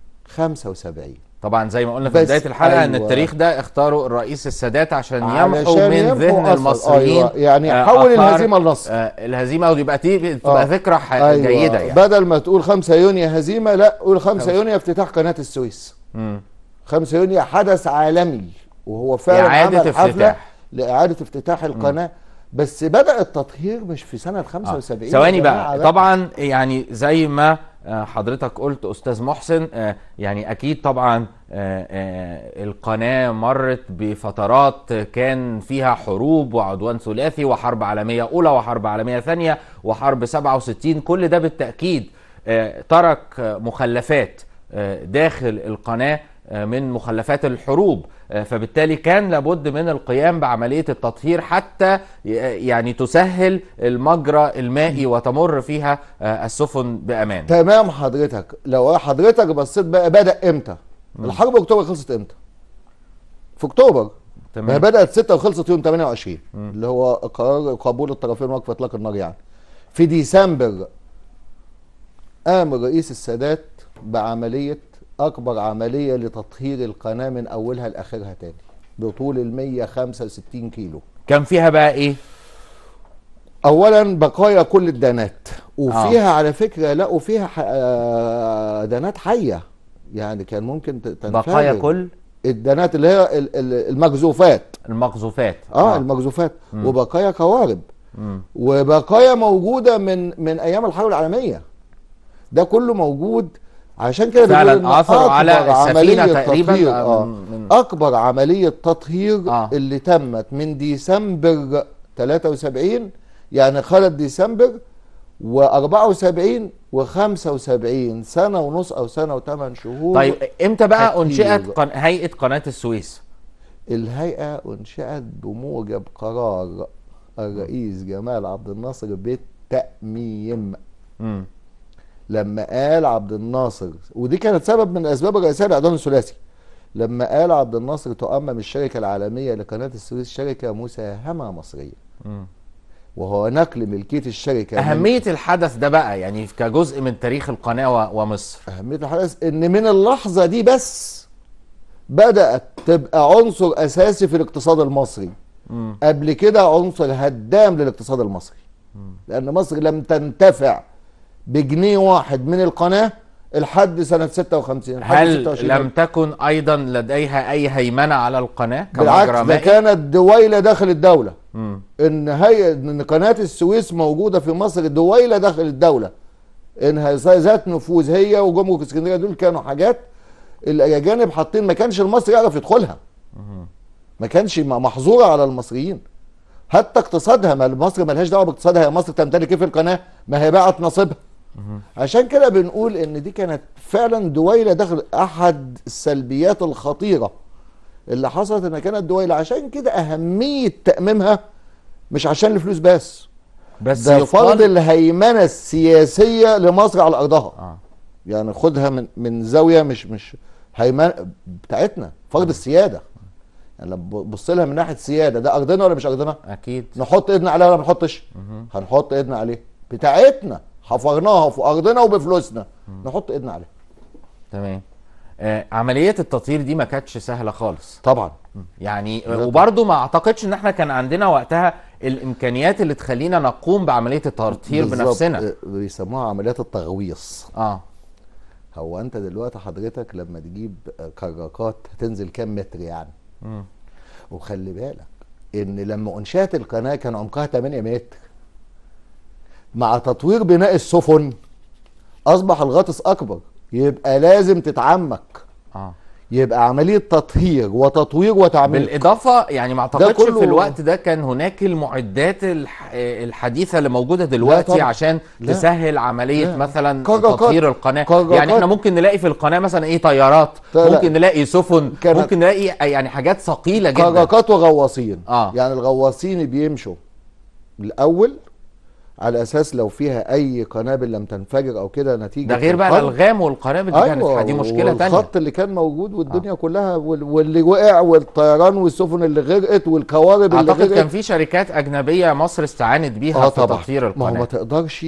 75 طبعا زي ما قلنا في بس بدايه الحلقه ان أيوة. التاريخ ده اختاره الرئيس السادات عشان يمحو علشان من يمحو ذهن أثر. المصريين أيوة. يعني آه، حول آثار، الهزيمة لنصر. آه الهزيمه ويبقى تيجي تبقى آه. ذكرى ح- أيوة. جيده يعني بدل ما تقول 5 يونيو هزيمه لا قول 5 خمسة. يونيو افتتاح قناه السويس مم. 5 يونيو حدث عالمي وهو فعلا إعادة عمل حفله افتتاح. لاعاده افتتاح القناه بس بدا التطهير مش في سنه 75 ثواني يا بقى جماعة طبعا يعني زي ما آه، حضرتك قلت استاذ محسن آه، يعني اكيد طبعا آه، آه، القناه مرت بفترات كان فيها حروب وعدوان ثلاثي وحرب عالميه اولى وحرب عالميه ثانيه وحرب 67 كل ده بالتاكيد آه، ترك آه، مخلفات آه، داخل القناه آه، من مخلفات الحروب آه، فبالتالي كان لابد من القيام بعملية التطهير حتى ي- يعني تسهل المجرى المائي وتمر فيها آه، السفن بأمان تمام حضرتك لو حضرتك بصيت بقى بدا امتى الحرب اكتوبر خلصت امتى في اكتوبر ما هي تمام بدات 6 وخلصت يوم 28 اللي هو قرار قبول الطرفين وقف اطلاق النار يعني في ديسمبر قام الرئيس السادات بعمليه اكبر عمليه لتطهير القناه من اولها لاخرها تاني بطول ال 165 كيلو كان فيها بقى ايه اولا بقايا كل الدانات وفيها آه. على فكره لقوا فيها ح... آه، دانات حيه يعني كان ممكن ت- تنفجر بقايا كل الدانات اللي هي ال- ال- المجزوفات المقذوفات اه, آه. المجزوفات وبقايا قوارب مم. وبقايا موجوده من من ايام الحرب العالميه ده كله موجود عشان كده فعلا بيقولوا إن عثروا على أكبر السفينة عملية تقريباً، تطهير آه، آه من- من- اكبر عمليه تطهير آه. آه. اللي تمت من ديسمبر 73 يعني خلت ديسمبر و74 و75 سنه ونص او سنه وثمان شهور طيب امتى بقى كتير. انشئت قن... هيئة قناة السويس الهيئة أنشئت بموجب قرار الرئيس جمال عبد الناصر بالتأميم مم. لما قال عبد الناصر ودي كانت سبب من الأسباب الرئيسية لإعدام الثلاثي لما قال عبد الناصر تؤمم الشركة العالمية لقناة السويس شركة مساهمة مصرية مم. وهو نقل ملكية الشركة من- أهمية الحدث ده بقى يعني كجزء من تاريخ القناة و... ومصر أهمية الحدث إن من اللحظة دي بس بدأت تبقى عنصر أساسي في الاقتصاد المصري مم. قبل كده عنصر هدام للاقتصاد المصري لأن مصر لم تنتفع بجنيه واحد من القناة لحد سنه 56 لحد هل 26 لم تكن ايضا لديها اي هيمنه على القناه بالعكس كمجرى ده مائي؟ كانت دويله داخل الدوله مم. ان هي ان قناه السويس موجوده في مصر دويله داخل الدوله انها ذات نفوذ هي وجمرك اسكندريه دول كانوا حاجات الاجانب حاطين ما كانش المصري يعرف يدخلها ما كانش م- محظوره على المصريين حتى اقتصادها ما مصر ملهاش دعوه باقتصادها هي مصر تمتلك ايه في القناه ما هي باعت نصيبها عشان كده بنقول ان دي كانت فعلا دويله داخل احد السلبيات الخطيره اللي حصلت انها كانت دويله عشان كده اهميه تاميمها مش عشان الفلوس بس بس ده فرض يقال الهيمنه السياسيه لمصر على ارضها آه. يعني خدها من من زاويه مش مش هيمنه بتاعتنا فرض السياده يعني لما بص لها من ناحيه سياده ده ارضنا ولا مش ارضنا اكيد نحط ايدنا عليها ولا ما نحطش هنحط ايدنا عليها بتاعتنا حفرناها في ارضنا وبفلوسنا نحط ايدنا عليها تمام آه عمليه التطهير دي ما كانتش سهله خالص طبعا يعني لا وبرضه ما اعتقدش ان احنا كان عندنا وقتها الامكانيات اللي تخلينا نقوم بعمليه التطهير بالظبط. بنفسنا آه، بيسموها عمليات التغويص اه هو انت دلوقتي حضرتك لما تجيب آه، كراكات هتنزل كام متر يعني مم. وخلي بالك ان لما انشات القناه كان عمقها 8 متر مع تطوير بناء السفن اصبح الغطس اكبر يبقى لازم تتعمق اه يبقى عمليه تطهير وتطوير وتعميق بالاضافه يعني ما اعتقدش كله- في الوقت ده كان هناك المعدات الح... الحديثه اللي موجوده دلوقتي طبعا. عشان لا. تسهل عمليه لا. مثلا كراكات. تطهير القناه كراكات. يعني احنا ممكن نلاقي في القناه مثلا ايه طيارات لا. ممكن نلاقي سفن كانت- ممكن نلاقي يعني حاجات ثقيله جدا كراكات وغواصين آه. يعني الغواصين بيمشوا الاول على اساس لو فيها اي قنابل لم تنفجر او كده نتيجه ده غير بقى الحرب. الالغام والقنابل دي كانت دي مشكله تانية والخط اللي كان موجود والدنيا آه. كلها وال- واللي وقع والطيران والسفن اللي غرقت والقوارب اللي اعتقد كان غرقت في شركات اجنبيه مصر استعانت بيها اه في طبعا تطهير ما هو ما القناه تقدرش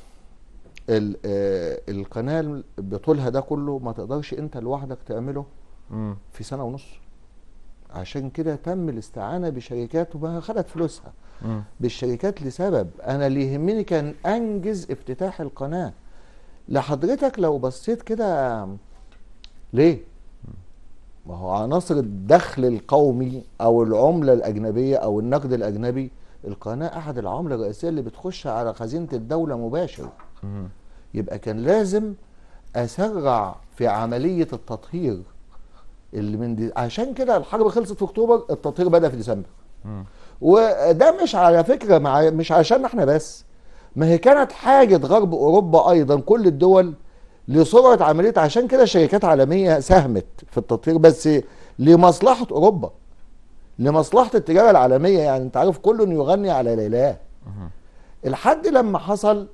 ال- آه، القناه بطولها ده كله ما تقدرش انت لوحدك تعمله مم. في سنه ونص عشان كده تم الاستعانه بشركات وما خدت فلوسها مم. بالشركات لسبب انا اللي يهمني كان انجز افتتاح القناه لحضرتك لو بصيت كده ليه ما هو عناصر الدخل القومي او العمله الاجنبيه او النقد الاجنبي القناه احد العوامل الرئيسيه اللي بتخش على خزينه الدوله مباشر مم. يبقى كان لازم اسرع في عمليه التطهير اللي من دي عشان كده الحرب خلصت في اكتوبر التطهير بدا في ديسمبر مم. وده مش على فكره مع مش عشان احنا بس ما هي كانت حاجه غرب اوروبا ايضا كل الدول لسرعه عمليه عشان كده شركات عالميه ساهمت في التطهير بس لمصلحه اوروبا لمصلحه التجاره العالميه يعني انت عارف كل يغني على ليلاه الحد لما حصل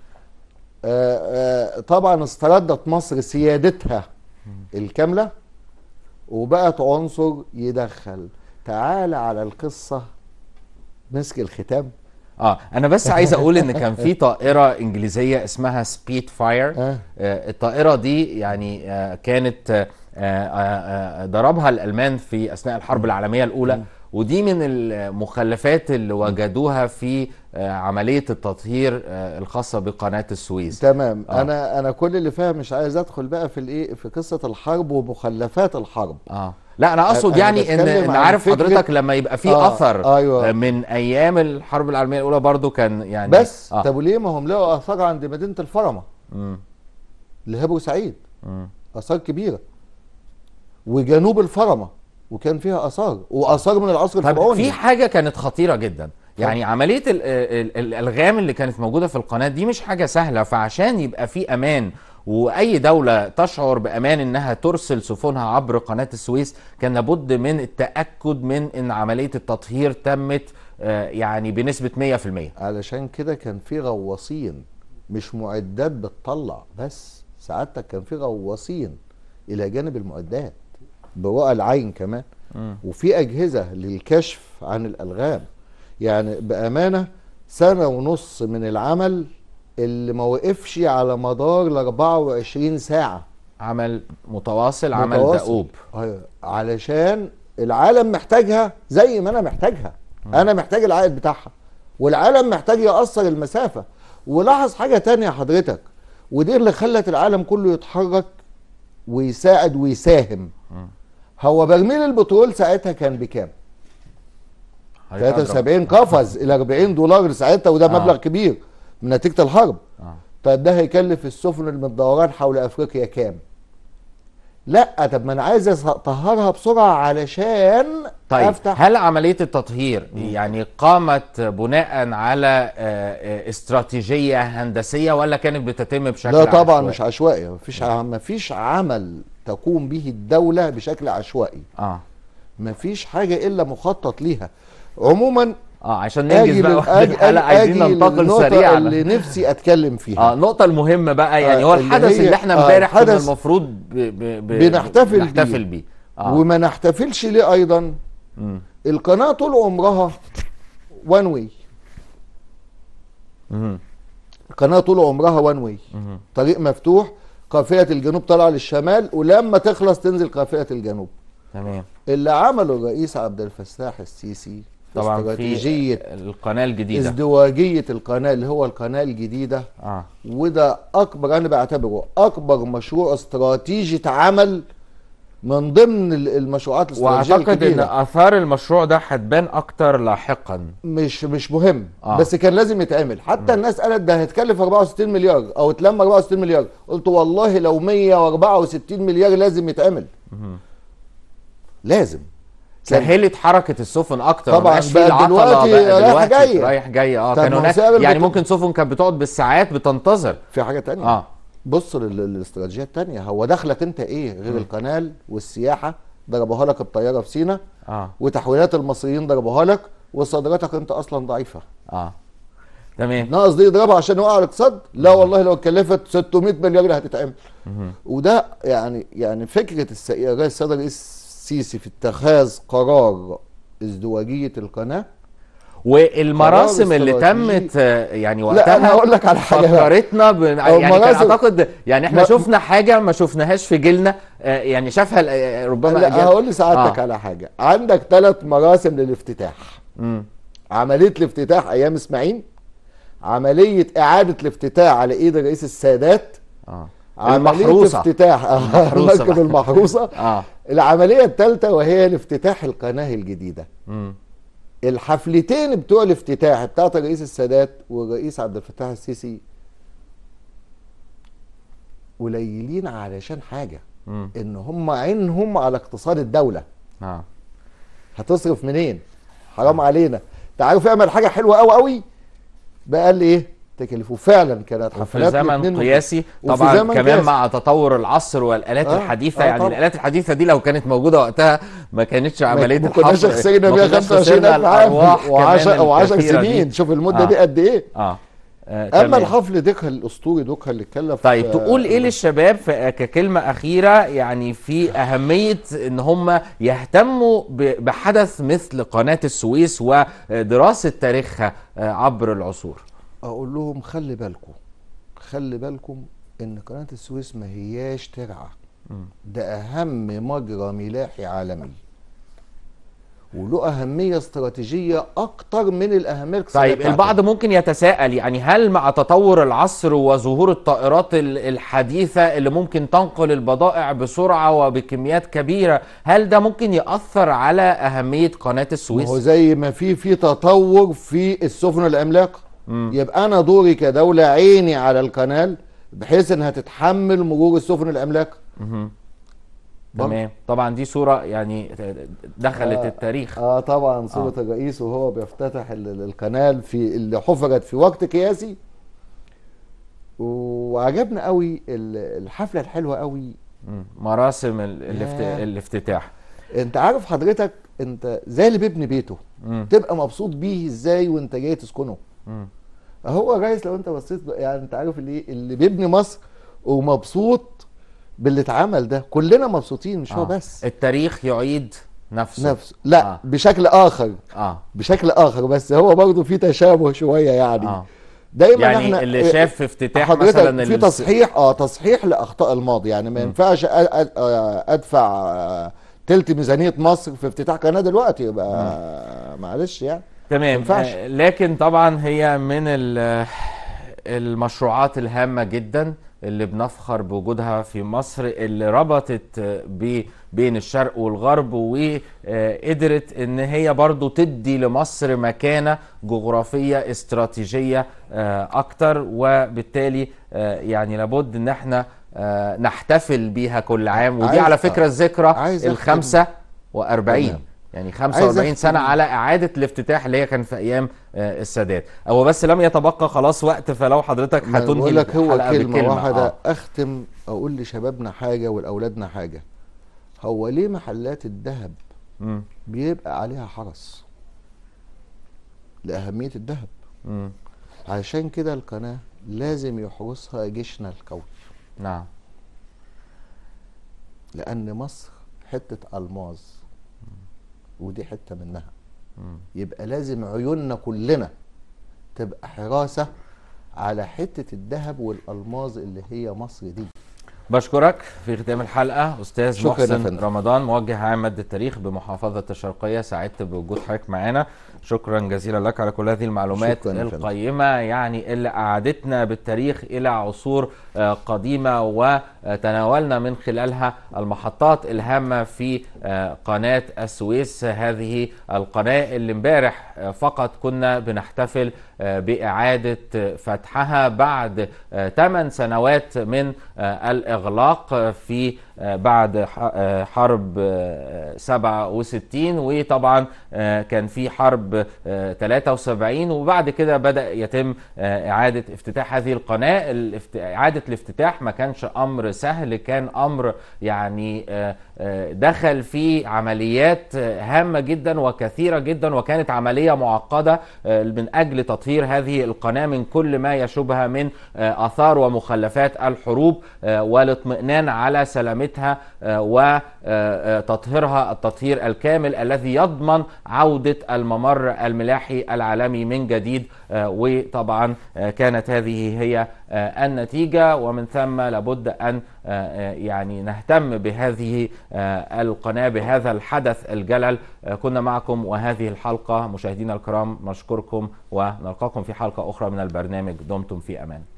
آه، آه، طبعا استردت مصر سيادتها الكامله وبقت عنصر يدخل تعال على القصه مسك الختام اه انا بس عايز اقول ان كان في طائره انجليزيه اسمها سبيد فاير آه. آه الطائره دي يعني آه كانت آه آه آه ضربها الالمان في اثناء الحرب العالميه الاولى ودي من المخلفات اللي وجدوها في آه عمليه التطهير آه الخاصه بقناه السويس تمام آه. انا انا كل اللي فاهم مش عايز ادخل بقى في الايه في قصه الحرب ومخلفات الحرب اه لا انا اقصد أنا يعني ان بتكلم ان عن عارف فكرة- حضرتك لما يبقى في آه، اثر أيوة. آه، من ايام الحرب العالميه الاولى برضو كان يعني بس آه. طب وليه ما هم لقوا اثار عند مدينه الفرمه مم. اللي هي بورسعيد مم. اثار كبيره وجنوب الفرمه وكان فيها اثار واثار من العصر طب الفرعوني في حاجه كانت خطيره جدا يعني عمليه ال- ال- ال- الالغام اللي كانت موجوده في القناه دي مش حاجه سهله فعشان يبقى في امان واي دوله تشعر بامان انها ترسل سفنها عبر قناه السويس كان لابد من التاكد من ان عمليه التطهير تمت آه، يعني بنسبه 100% علشان كده كان في غواصين مش معدات بتطلع بس سعادتك كان في غواصين الى جانب المعدات برؤى العين كمان مم. وفي اجهزه للكشف عن الالغام يعني بامانه سنه ونص من العمل اللي ما وقفش على مدار ال 24 ساعه عمل متواصل عمل متواصل. دؤوب أيوة. علشان العالم محتاجها زي ما انا محتاجها انا محتاج العائد بتاعها والعالم محتاج يقصر المسافه ولاحظ حاجه تانية حضرتك ودي اللي خلت العالم كله يتحرك ويساعد ويساهم هو برميل البترول ساعتها كان بكام 73 قفز الى 40 دولار ساعتها وده آه. مبلغ كبير من نتيجه الحرب آه. طيب ده هيكلف السفن المدوران حول افريقيا كام لا طب ما انا عايز اطهرها بسرعه علشان طيب افتح هل عملية التطهير يعني قامت بناء على آه، آه، استراتيجية هندسية ولا كانت بتتم بشكل لا طبعا عشوائي؟ مش عشوائي مفيش ع- مفيش عمل تقوم به الدوله بشكل عشوائي اه مفيش حاجه الا مخطط ليها عموما اه عشان ننجز اجي بقى لل- وقت اجي الحلقة عايزين اجي ننتقل للنقطة سريعا اللي نفسي اتكلم فيها اه النقطة المهمة بقى يعني آه، هو اللي الحدث هي- اللي احنا آه، امبارح كنا الحدث المفروض ب... ب... ب... بنحتفل بيه. نحتفل بيه اه وما نحتفلش ليه ايضا مم. القناه طول عمرها وان واي مم. القناه طول عمرها وان واي مم. طريق مفتوح قافله الجنوب طالعه للشمال ولما تخلص تنزل قافله الجنوب تمام اللي عمله الرئيس عبد الفتاح السيسي في طبعا في استراتيجيه القناة الجديدة ازدواجيه القناه اللي هو القناه الجديده اه وده اكبر انا بعتبره اكبر مشروع استراتيجي اتعمل من ضمن ال- المشروعات الاستراتيجيه واعتقد ان الكبيره اثار المشروع ده هتبان اكتر لاحقا مش مش مهم آه. آه. بس كان لازم يتعمل حتى الناس قالت ده هيتكلف 64 مليار او اتلم 64 مليار قلت والله لو 164 مليار لازم يتعمل لازم كان- سهلت حركة السفن أكتر طبعاً، ما بقاش فيه بقى العطلة دلوقتي بقى رايح دلوقتي جاي. رايح جاي اه طب كانوا ما هو ناس سعر يعني البت- ممكن سفن كانت بتقعد بالساعات بتنتظر في حاجه تانية اه بص لل- للاستراتيجيه التانية هو دخلك انت ايه غير القنال والسياحه ضربوها لك الطياره في سينا اه وتحويلات المصريين ضربوها لك وصادراتك انت اصلا ضعيفه اه تمام ناقص دي يضربها عشان يوقع الاقتصاد لا والله لو اتكلفت 600 مليار اللي هتتعمل وده يعني يعني فكره الس- الرئيس السيد الرئيس السيسي في اتخاذ قرار ازدواجيه القناه والمراسم قرار اللي استراتيجي. تمت آه، يعني لا وقتها انا هقول لك على حاجه بقى. فكرتنا ب... يعني كان مراسم- اعتقد يعني احنا ما- شفنا حاجه ما شفناهاش في جيلنا آه، يعني شافها ال- آه، ربما لا أجيال- هقول لسعادتك آه. على حاجه عندك ثلاث مراسم للافتتاح مم. عمليه الافتتاح ايام اسماعيل عمليه اعاده الافتتاح على ايد الرئيس السادات اه عمليه المحروسة. افتتاح آه، المحروسة المركب بقى. المحروسه اه العمليه الثالثه وهي الافتتاح القناه الجديده مم. الحفلتين بتوع الافتتاح بتاعت الرئيس السادات والرئيس عبد الفتاح السيسي قليلين علشان حاجه مم. ان هم عينهم على اقتصاد الدوله اه هتصرف منين حرام علينا انت عارف يعمل حاجه حلوه قوي قوي بقى قال لي ايه تكلفه فعلا كانت وفي حفلات زمن الاتنين قياسي وفي طبعا زمن كمان قياسي. مع تطور العصر والالات آه، الحديثه آه يعني طبعا. الالات الحديثه دي لو كانت موجوده وقتها ما كانتش عمليه ما كناش الحفر خسرنا ما بيها كناش 25 خسرنا الف عام الأرواح و10 كمان و10 الكثيرة دي. سنين شوف المده آه. دي قد ايه اه, آه اما تمام. الحفل ديكها الاسطوري دوكها اللي اتكلف طيب آه، تقول ايه للشباب في ككلمه اخيره يعني في اهميه ان هم يهتموا ب- بحدث مثل قناه السويس ودراسه تاريخها آه، عبر العصور اقول لهم خلي بالكم خلي بالكم ان قناه السويس ما هياش ترعه ده اهم مجرى ملاحي عالمي وله اهميه استراتيجيه اكتر من الاهميه الاقتصاديه طيب بتاعته. البعض ممكن يتساءل يعني هل مع تطور العصر وظهور الطائرات ال- الحديثة اللي ممكن تنقل البضائع بسرعة وبكميات كبيرة هل ده ممكن يأثر على أهمية قناة ما هو السويس؟ زي ما في في تطور في السفن العملاقه يبقى انا دوري كدوله عيني على القناه بحيث انها تتحمل مرور السفن العملاقه تمام طبعا دي صورة يعني دخلت آه. التاريخ اه طبعا صورة آه. الرئيس وهو بيفتتح ال- ال- القناة في اللي حفرت في وقت قياسي وعجبنا قوي ال- الحفلة الحلوة قوي مم. مراسم ال- الافت... ياه. الافتتاح انت عارف حضرتك انت زي اللي بيبني بيته مم. تبقى مبسوط بيه ازاي وانت جاي تسكنه مم. هو الرئيس لو انت بصيت بقى- يعني انت عارف اللي ايه اللي بيبني مصر ومبسوط باللي اتعمل ده كلنا مبسوطين مش هو آه. بس التاريخ يعيد نفسه نفسه لا آه. بشكل اخر اه بشكل اخر بس هو برضه في تشابه شويه يعني اه دايما يعني احنا اللي شاف في افتتاح حضرتك مثلا في ال- تصحيح اه تصحيح لاخطاء الماضي يعني ما ينفعش أ- أ- آه، ادفع آه، تلت ميزانيه مصر في افتتاح قناه دلوقتي يبقى معلش يعني تمام ينفعش. آه، لكن طبعا هي من ال- المشروعات الهامة جدا اللي بنفخر بوجودها في مصر اللي ربطت ب- بين الشرق والغرب وقدرت ان هي برضو تدي لمصر مكانة جغرافية استراتيجية آه، اكتر وبالتالي آه، يعني لابد ان احنا آه، نحتفل بيها كل عام ودي عايز- على فكرة الذكرى عايز أختم- الخمسة وأربعين تمام. يعني عايز 45 سنة أختم- على إعادة الافتتاح اللي هي كان في أيام آه، السادات هو بس لم يتبقى خلاص وقت فلو حضرتك ما هتنهي بقول لك هو الحلقة كلمة بكلمة واحدة آه. أختم أقول لشبابنا حاجة ولأولادنا حاجة هو ليه محلات الذهب مم. بيبقى عليها حرس لأهمية الذهب مم. عشان كده القناة لازم يحرسها جيشنا القوي نعم لأن مصر حتة ألماظ ودي حتة منها مم. يبقى لازم عيوننا كلنا تبقى حراسة على حتة الذهب والألماظ اللي هي مصر دي بشكرك في ختام الحلقة أستاذ شكراً يا محسن فندم. رمضان موجه عام مادة التاريخ بمحافظة الشرقية سعدت بوجود حضرتك معانا شكرا جزيلا لك على كل هذه المعلومات شكراً يا فندم. القيمة يعني اللي أعادتنا بالتاريخ إلى عصور آه، قديمة وتناولنا من خلالها المحطات الهامة في آه، قناة السويس هذه القناة اللي امبارح آه، فقط كنا بنحتفل آه، بإعادة آه، فتحها بعد 8 سنوات من آه، الإغلاق آه، في آه، بعد ح- آه، حرب آه، 67 وطبعا آه، كان في حرب آه، 73 وبعد كده بدأ يتم آه، إعادة افتتاح هذه القناة الافت- إعادة الافتتاح ما كانش أمر سهل كان أمر يعني آه، آه، دخل فيه عمليات آه، هامة جدا وكثيرة جدا وكانت عملية معقدة آه، من أجل تطهير هذه القناة من كل ما يشوبها من آه، آثار ومخلفات الحروب آه، والاطمئنان على سلامتها وتطهيرها التطهير الكامل الذي يضمن عودة الممر الملاحي العالمي من جديد آه، وطبعا آه، كانت هذه هي آه، النتيجة ومن ثم لابد أن آه، آه، يعني نهتم بهذه آه، القناة بهذا الحدث الجلل آه، كنا معكم وهذه الحلقة مشاهدينا الكرام نشكركم ونلقاكم في حلقة أخرى من البرنامج دمتم في أمان